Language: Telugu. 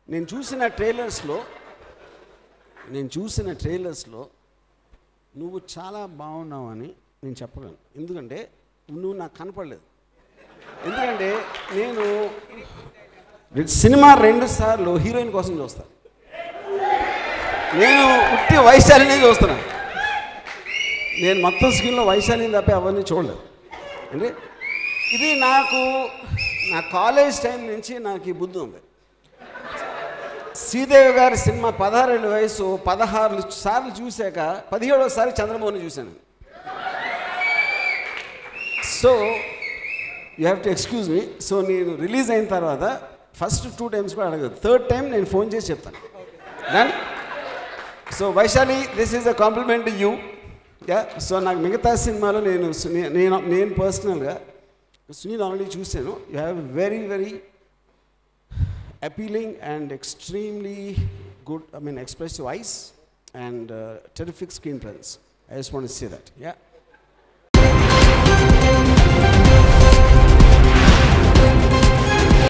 నేను చూసిన ట్రైలర్స్లో నేను చూసిన ట్రైలర్స్లో నువ్వు చాలా బాగున్నావని నేను చెప్పగలను ఎందుకంటే నువ్వు నాకు కనపడలేదు ఎందుకంటే నేను సినిమా రెండు సార్లు హీరోయిన్ కోసం చూస్తా నేను ఉట్టి వైశాలినే చూస్తున్నాను నేను మొత్తం స్క్రీన్లో వైశాలిని తప్ప ఎవరిని చూడలేదు అంటే ఇది నాకు నా కాలేజ్ టైం నుంచి నాకు ఈ బుద్ధి ఉంది శ్రీదేవి గారి సినిమా పదహారేళ్ళ వయసు పదహారు సార్లు చూశాక పదిహేడోసారి చంద్రమోహన్ చూశాను so you have to excuse me so నేను రిలీజ్ అయిన తర్వాత ఫస్ట్ టూ టైమ్స్ కూడా అడగదు థర్డ్ టైం నేను ఫోన్ చేసి చెప్తాను done so Vaishali this is a compliment you yeah so నాకు మిగతా సినిమాలో నేను సునీ- నేను నేను పర్సనల్గా సునీల్ ఆల్రెడీ చూశాను you have very very appealing and extremely good, I mean, expressive eyes and uh, terrific screen presence. I just want to say that. Yeah.